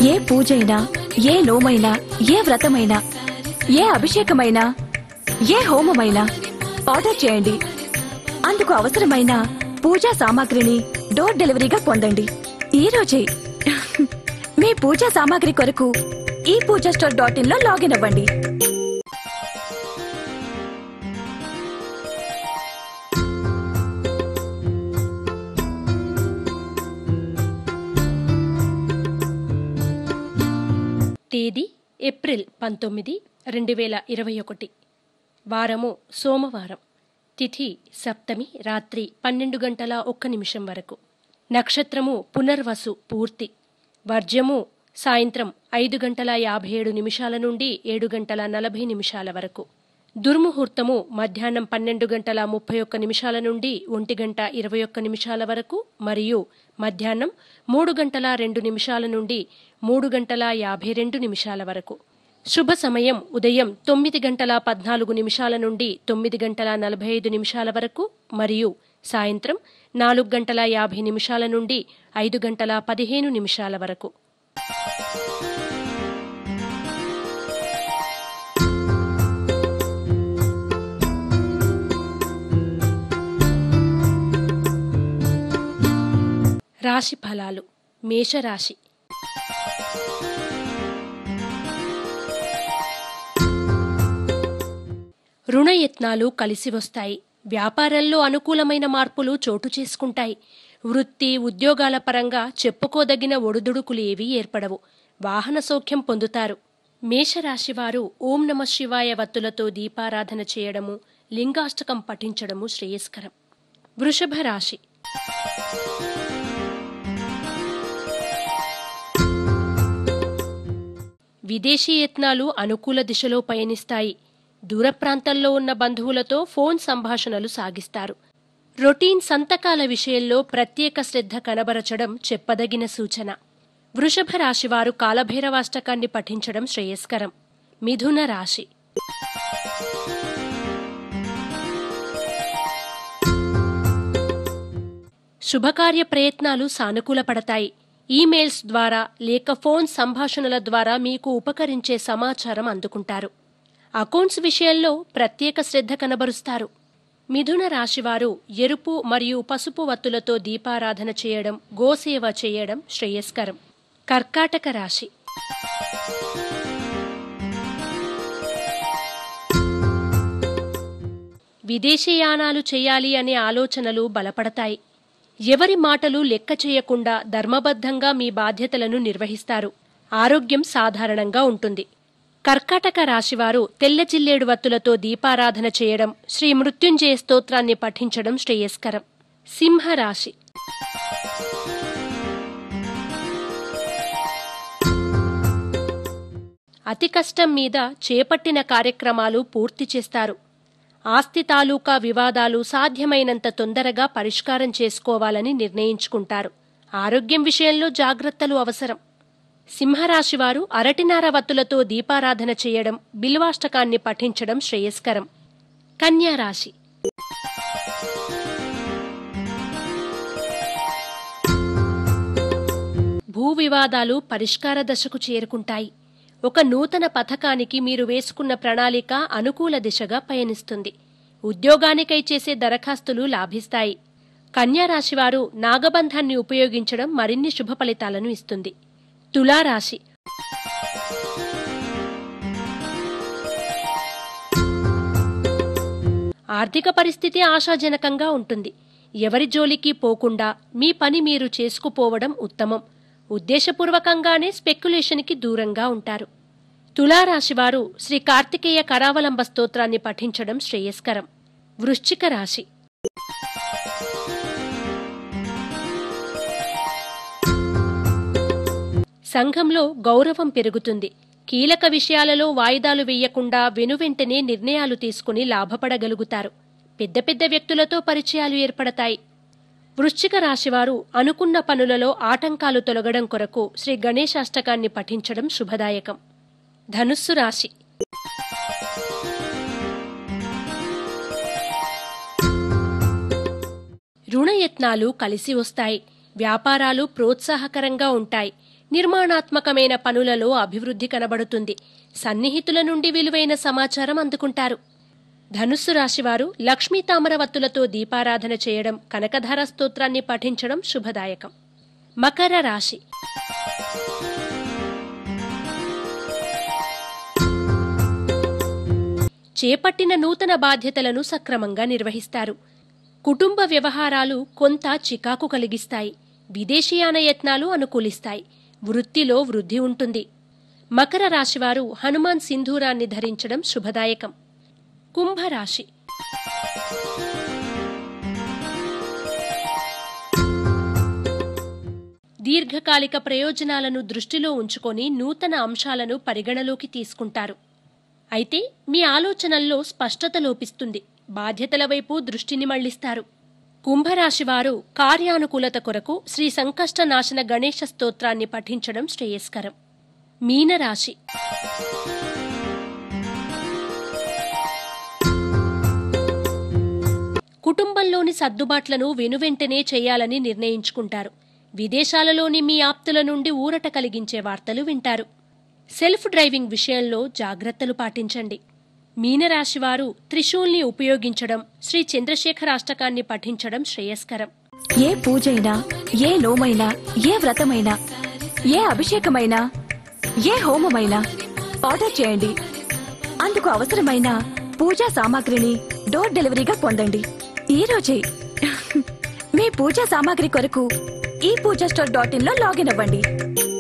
ఏ పూజైనా ఏ నోమైనా ఏ వ్రతమైనా ఏ అభిషేకమైనా ఏ హోమమైనా ఆర్డర్ చేయండి అందుకు అవసరమైన పూజా సామాగ్రిని డోర్ డెలివరీగా పొందండి ఈ రోజే మీ పూజా సామాగ్రి కొరకు ఈ పూజా స్టోర్ డాట్ ఇన్ లో లాగిన్ అవ్వండి తేదీ ఏప్రిల్ పంతొమ్మిది రెండు వేల ఇరవై ఒకటి వారము సోమవారం తిథి సప్తమి రాత్రి పన్నెండు గంటల ఒక్క నిమిషం వరకు నక్షత్రము పునర్వసు పూర్తి వర్జ్యము సాయంత్రం ఐదు గంటల యాభై ఏడు నిమిషాల నుండి ఏడు గంటల నలభై నిమిషాల వరకు దుర్ముహూర్తము మధ్యాహ్నం పన్నెండు గంటల ముప్పై ఒక్క నిమిషాల నుండి ఒంటి గంట ఇరవై ఒక్క నిమిషాల వరకు మరియు మధ్యాహ్నం మూడు గంటల రెండు నిమిషాల నుండి మూడు గంటల యాభై రెండు నిమిషాల వరకు శుభ సమయం ఉదయం తొమ్మిది గంటల పద్నాలుగు నిమిషాల నుండి తొమ్మిది గంటల నలభై ఐదు నిమిషాల వరకు మరియు సాయంత్రం నాలుగు గంటల యాభై నిమిషాల నుండి ఐదు గంటల పదిహేను నిమిషాల వరకు రాశి ఫలాలు మేషరాశి రుణయత్నాలు కలిసి వస్తాయి వ్యాపారంలో అనుకూలమైన మార్పులు చోటు చేసుకుంటాయి వృత్తి ఉద్యోగాల పరంగా చెప్పుకోదగిన ఒడుదుడుకులు ఏవీ ఏర్పడవు వాహన సౌఖ్యం పొందుతారు మేషరాశివారు ఓం నమ శివాయ వత్తులతో దీపారాధన చేయడము లింగాష్టకం పఠించడము శ్రేయస్కరం వృషభ రాశి విదేశీ యత్నాలు అనుకూల దిశలో పయనిస్తాయి దూర ప్రాంతాల్లో ఉన్న బంధువులతో ఫోన్ సంభాషణలు సాగిస్తారు రొటీన్ సంతకాల విషయంలో ప్రత్యేక శ్రద్ధ కనబరచడం చెప్పదగిన సూచన వృషభ రాశివారు కాలభైరవాష్టకాన్ని పఠించడం శ్రేయస్కరం మిథున రాశి శుభకార్య ప్రయత్నాలు సానుకూలపడతాయి ఈమెయిల్స్ ద్వారా లేక ఫోన్ సంభాషణల ద్వారా మీకు ఉపకరించే సమాచారం అందుకుంటారు అకౌంట్స్ విషయంలో ప్రత్యేక శ్రద్ధ కనబరుస్తారు మిథున రాశివారు ఎరుపు మరియు పసుపు వత్తులతో దీపారాధన చేయడం గోసేవ చేయడం శ్రేయస్కరం కర్కాటక రాశి విదేశీయానాలు చేయాలి అనే ఆలోచనలు బలపడతాయి ఎవరి మాటలు లెక్క చేయకుండా ధర్మబద్ధంగా మీ బాధ్యతలను నిర్వహిస్తారు ఆరోగ్యం సాధారణంగా ఉంటుంది కర్కాటక రాశివారు తెల్ల జిల్లేడు వత్తులతో దీపారాధన చేయడం శ్రీ మృత్యుంజయ స్తోత్రాన్ని పఠించడం శ్రేయస్కరం సింహరాశి అతి కష్టం మీద చేపట్టిన కార్యక్రమాలు పూర్తి చేస్తారు ఆస్తి తాలూకా వివాదాలు సాధ్యమైనంత తొందరగా పరిష్కారం చేసుకోవాలని నిర్ణయించుకుంటారు ఆరోగ్యం విషయంలో జాగ్రత్తలు అవసరం సింహరాశివారు అరటినార వత్తులతో దీపారాధన చేయడం బిల్వాష్టకాన్ని పఠించడం శ్రేయస్కరం కన్యారాశి భూ వివాదాలు పరిష్కార దశకు చేరుకుంటాయి ఒక నూతన పథకానికి మీరు వేసుకున్న ప్రణాళిక అనుకూల దిశగా పయనిస్తుంది ఉద్యోగానికై చేసే దరఖాస్తులు లాభిస్తాయి కన్యారాశివారు నాగబంధాన్ని ఉపయోగించడం మరిన్ని శుభ ఫలితాలను ఇస్తుంది తులారాశి ఆర్థిక పరిస్థితి ఆశాజనకంగా ఉంటుంది ఎవరి జోలికి పోకుండా మీ పని మీరు చేసుకుపోవడం ఉత్తమం ఉద్దేశపూర్వకంగానే స్పెక్యులేషన్కి దూరంగా ఉంటారు తులారాశివారు శ్రీ కార్తికేయ కరావలంబ స్తోత్రాన్ని పఠించడం శ్రేయస్కరం వృశ్చిక రాశి సంఘంలో గౌరవం పెరుగుతుంది కీలక విషయాలలో వాయిదాలు వేయకుండా వెనువెంటనే నిర్ణయాలు తీసుకుని లాభపడగలుగుతారు పెద్ద పెద్ద వ్యక్తులతో పరిచయాలు ఏర్పడతాయి వృశ్చిక రాశివారు అనుకున్న పనులలో ఆటంకాలు తొలగడం కొరకు శ్రీ గణేశాష్టకాన్ని పఠించడం శుభదాయకం ధనుస్సు రాశి రుణయత్నాలు కలిసి వస్తాయి వ్యాపారాలు ప్రోత్సాహకరంగా ఉంటాయి నిర్మాణాత్మకమైన పనులలో అభివృద్ధి కనబడుతుంది సన్నిహితుల నుండి విలువైన సమాచారం అందుకుంటారు ధనుస్సు రాశివారు లక్ష్మీ తామరవత్తులతో దీపారాధన చేయడం కనకధార స్తోత్రాన్ని పఠించడం శుభదాయకం మకర రాశి చేపట్టిన నూతన బాధ్యతలను సక్రమంగా నిర్వహిస్తారు కుటుంబ వ్యవహారాలు కొంత చికాకు కలిగిస్తాయి విదేశీయాన యత్నాలు అనుకూలిస్తాయి వృత్తిలో వృద్ధి ఉంటుంది మకర రాశివారు హనుమాన్ సింధూరాన్ని ధరించడం శుభదాయకం కుంభరాశి దీర్ఘకాలిక ప్రయోజనాలను దృష్టిలో ఉంచుకొని నూతన అంశాలను పరిగణలోకి తీసుకుంటారు అయితే మీ ఆలోచనల్లో స్పష్టత లోపిస్తుంది బాధ్యతల వైపు దృష్టిని మళ్లిస్తారు కుంభరాశివారు కార్యానుకూలత కొరకు శ్రీ సంకష్ట నాశన గణేశ స్తోత్రాన్ని పఠించడం శ్రేయస్కరం మీనరాశి కుటుంబంలోని సర్దుబాట్లను వెనువెంటనే చేయాలని నిర్ణయించుకుంటారు విదేశాలలోని మీ ఆప్తుల నుండి ఊరట కలిగించే వార్తలు వింటారు సెల్ఫ్ డ్రైవింగ్ విషయంలో జాగ్రత్తలు పాటించండి మీనరాశివారు త్రిశూల్ని ఉపయోగించడం శ్రీ చంద్రశేఖరాష్టకాన్ని పఠించడం శ్రేయస్కరం ఏ పూజైనా ఏ నోమైనా ఏ వ్రతమైనా ఏ అభిషేకమైనా ఏ హోమమైనా ఆర్డర్ చేయండి అందుకు అవసరమైన పూజా సామాగ్రిని డోర్ డెలివరీగా పొందండి ఈ రోజే మీ పూజా సామాగ్రి కొరకు ఈ పూజా స్టోర్ డాట్ ఇన్ లో లాగిన్ అవ్వండి